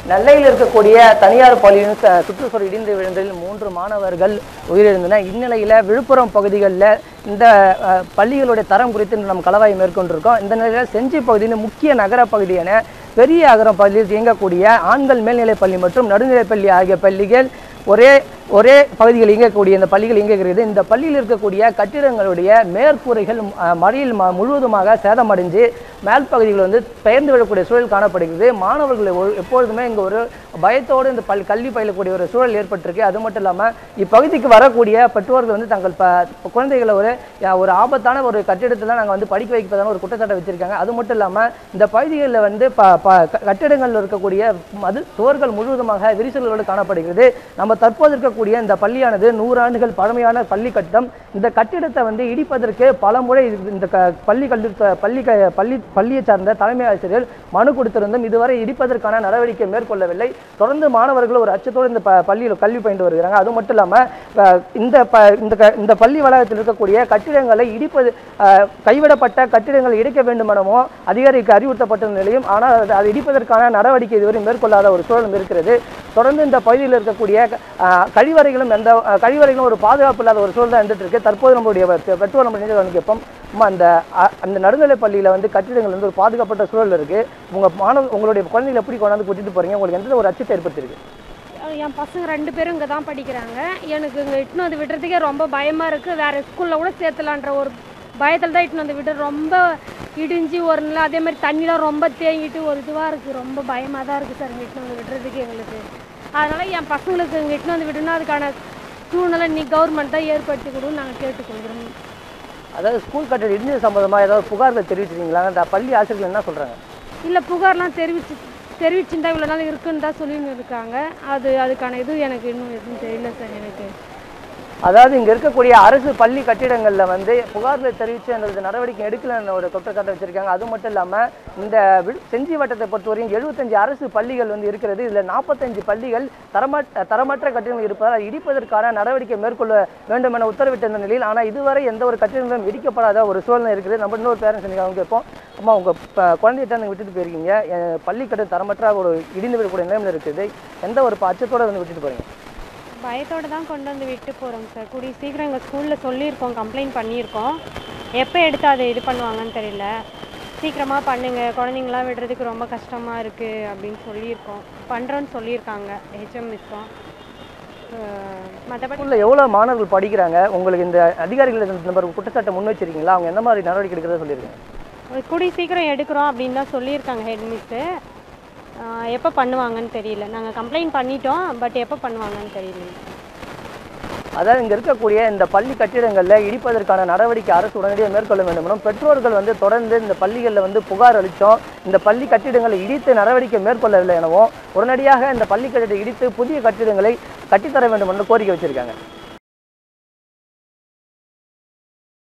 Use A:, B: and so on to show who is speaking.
A: நெல்லையில் இருக்கக்கூடிய தனியார் பள்ளியின் ச- சுற்றுச்சுவர் இடிந்து விழுந்ததில் மூன்று மாணவர்கள் உயிரிழந்தனர் இந்நிலையில் விழுப்புரம் பகுதிகளில் இந்த அஹ், பள்ளிகளுடைய தரம் குறித்து இன்று நம்ம கலவாய் மேற்கொண்டிருக்கோம் இந்த நிலையில் செஞ்சி பகுதியின் முக்கிய நகர பகுதியான பெரிய அகரம் பள்ளியில் இயங்கக்கூடிய ஆண்கள் மேல்நிலைப் பள்ளி மற்றும் நடுநிலைப் பள்ளி ஆகிய பள்ளிகள் ஒரே ஒரே பகுதியில் இயங்கக்கூடிய இந்த பள்ளிகள் இயங்குகிறது இந்த பள்ளியில் இருக்கக்கூடிய கட்டிடங்களுடைய மேற்கூரைகள் அஹ், மழையில் ம- முழுவதுமாக சேதமடைஞ்சு மேல் பகுதிகள் வந்து பெயர்ந்து விடக்கூடிய சூழல் காணப்படுகிறது மாணவர்கள் ஒரு- எப்பொழுதுமே இங்கே ஒரு பயத்தோடு இந்த பள்ளி கல்வி பயிலக்கூடிய ஒரு சூழல் ஏற்பட்டிருக்கு அது மட்டும் இல்லாமல் இப்பகுதிக்கு வரக்கூடிய பெற்றோர்கள் வந்து தங்கள் ப குழந்தைகளை ஒரு அஹ், ஒரு ஆபத்தான ஒரு கட்டிடத்தில் நாங்கள் வந்து படிக்க வைப்பதான ஒரு குற்றச்சாட்டை வச்சிருக்காங்க அது மட்டும் இல்லாமல் இந்த பகுதிகளில் வந்து ப ப க- கட்டிடங்களில் இருக்கக்கூடிய மது சுவர்கள் முழுவதுமாக விரிசல்களோடு காணப்படுகிறது நம்ம தற்போது இருக்கக்கூடிய இந்த பள்ளியானது நூறாண்டுகள் பழமையான பள்ளி கட்டிடம் இந்த கட்டிடத்தை வந்து இடிப்பதற்கு பல முறை இது- இந்த க பள்ளி கல்லூ பள்ளி க பள்ளி பள்ளியை சார்ந்த தலைமை ஆசிரியர் மனு கொடுத்திருந்தும் இதுவரை இடிப்பதற்கான நடவடிக்கை மேற்கொள்ளவில்லை தொடர்ந்து மாணவர்கள் ஒரு அச்சத்தோடு இந்த ப பள்ளியில் கல்வி பயின்று வருகிறாங்க அது மட்டும் இல்லாமல் இந்த ப இந்த க இந்த பள்ளி வளாகத்தில் இருக்கக்கூடிய கட்டிடங்களை இடிப்பது அஹ், கைவிடப்பட்ட கட்டிடங்களை இடிக்க வேண்டும் எனவும் அதிகாரிக்கு அறிவுறுத்தப்பட்ட நிலையும் ஆனால் அது- அதை இடிப்பதற்கான நடவடிக்கை இதுவரை மேற்கொள்ளாத ஒரு சூழலும் இருக்கிறது தொடர்ந்து இந்த பகுதியில் இருக்கக்கூடிய அஹ், கழிவறைகளும் எந்த அஹ், கழிவறைகளும் ஒரு பாதுகாப்பு இல்லாத ஒரு சூழல் தான் இருந்துட்டு இருக்கு தற்போது நம்மளுடைய பெ- பெற்றோர் நம்ம நினைவு வந்து கேட்போம் அம்மா அந்த அ- அந்த நடுநிலை பள்ளியில் வந்து கட்டிடங்கள் வந்து ஒரு பாதுகாப்பட்ட சூழல் இருக்கு உங்க மாணவ உங்களுடைய குழந்தைகளை எப்படி கொண்டாந்து கூட்டிட்டு போறீங்க உங்களுக்கு எந்த ஒரு அச்சத்தை ஏற்படுத்திருக்கு
B: என் பசங்க ரெண்டு பேரும் இங்கே தான் படிக்கிறாங்க எனக்கு இங்கே இட்டுன்னு வந்து விடுறதுக்கே ரொம்ப பயமாக இருக்குது வேறு ஸ்கூலில் கூட சேர்த்துலான்ற ஒரு பயத்தில் தான் இட்டுன்னு வந்து விட்டு ரொம்ப இடிஞ்சு ஒரு நாள் அதே மாதிரி தண்ணிலாம் ரொம்ப தேங்கிட்டு ஒரு இதுவாக இருக்குது ரொம்ப பயமாக தான் இருக்குது சார் இங்கே இட்டுன்னு வந்து விடுறதுக்கு எங்களுக்கு அதனால் என் பசங்களுக்கு இங்கே இட்டுன்னு வந்து விடணும் அதுக்கான சூழ்நிலை நீ கவர்மெண்ட் தான் ஏற்படுத்தி கொடுன்னு நாங்கள் கேட்டுக்கொள்கிறோம்
A: அதாவது ஸ்கூல் கட்டிடம் இடிஞ்சது சம்பந்தமா ஏதாவது புகார்கள் தெரிவிச்சிருக்கீங்களா அந்த பள்ளி ஆசிரியர்கள் என்ன சொல்றாங்க
B: இல்லை புகார்லாம் தெரிவிச்சு தெரிவிச்சுருந்தா இவ்வளோ நாள் இருக்குன்னு தான் சொல்லின்னு இருக்காங்க அது அதுக்கான இது எனக்கு இன்னும் எதுவும் தெரியல சார் எனக்கு
A: அதாவது இங்க இருக்கக்கூடிய அரசு பள்ளி கட்டிடங்கள்ல வந்து புகார்களை தெரிவித்து அந்த நடவடிக்கை எடுக்கலன்னு ஒரு குற்றச்சாட்டை வச்சிருக்காங்க அது மட்டும் இல்லாம இந்த வி- செஞ்சி வட்டத்தை பொறுத்தவரையும் 75 அரசு பள்ளிகள் வந்து இருக்கிறது இதுல 45 பள்ளிகள் தரமற்ற தரமற்ற கட்டிடங்கள் இருப்பதால் அதை இடிப்பதற்கான நடவடிக்கை மேற்கொள்ள வேண்டும் என உத்தரவிட்ட இந்த நிலையில் ஆனா இதுவரை எந்த ஒரு கட்டிடங்களும் இடிக்கப்படாத ஒரு சூழ்நிலை இருக்குது நம்ம இன்னொரு பேரண்ட்ஸ் அவங்க கேட்போம் அம்மா உங்க ப- குழந்தைகிட்ட நீங்க விட்டுட்டு போயிருக்கீங்க அஹ் பள்ளி கட்டிடம் தரமற்ற ஒரு இடிந்து விடக்கூடிய நிலைமையில் இருக்குது எந்த ஒரு ப- அச்சத்தோட வந்து விட்டுட்டு போறீங்க
C: பயத்தோடு தான் கொண்டு வந்து விட்டு போகிறோம் சார் கூடிய சீக்கிரம் எங்கள் ஸ்கூலில் சொல்லியிருக்கோம் கம்ப்ளைண்ட் பண்ணியிருக்கோம் எப்போ எடுத்து அதை இது பண்ணுவாங்கன்னு தெரியல சீக்கிரமாக பண்ணுங்க குழந்தைங்களாம் விடுறதுக்கு ரொம்ப கஷ்டமாக இருக்குது அப்படின்னு சொல்லியிருக்கோம் பண்ணுறோன்னு சொல்லியிருக்காங்க ஹெச்எம் மிஸ்ஸும் மற்றபடி
A: ஸ்கூல்ல எவ்வளவு மாணவர்கள் படிக்கிறாங்க உங்களுக்கு இந்த அதிகாரிகள் இந்த நம்பர் குற்றச்சாட்டை முன் வச்சிருக்கீங்களா அவங்க எந்த மாதிரி நடவடிக்கை எடுக்கிறதா சொல்லியிருக்காங்க
C: கூடிய சீக்கிரம் எடுக்கிறோம் அப்படின்னு தான் சொல்லியிருக்காங்க ஹெட் மிஸ்ஸு எப்போ பண்ணுவாங்கன்னு தெரியல நாங்கள் கம்ப்ளைண்ட் பண்ணிட்டோம் பட் எப்போ பண்ணுவாங்கன்னு தெரியல
A: அதாவது இங்க இருக்கக்கூடிய இந்த பள்ளி கட்டிடங்கள்ல இடிப்பதற்கான நடவடிக்கை அரசு உடனடியாக மேற்கொள்ள வேண்டும் எனவும் பெற்றோர்கள் வந்து தொடர்ந்து இந்த பள்ளிகளில் வந்து புகார் அளித்தோம் இந்த பள்ளி கட்டிடங்களை இடித்து நடவடிக்கை மேற்கொள்ளவில்லை எனவும் உடனடியாக இந்த பள்ளி கட்டிடத்தை இடித்து புதிய கட்டிடங்களை கட்டித்தர வேண்டும் என்று கோரிக்கை வச்சிருக்காங்க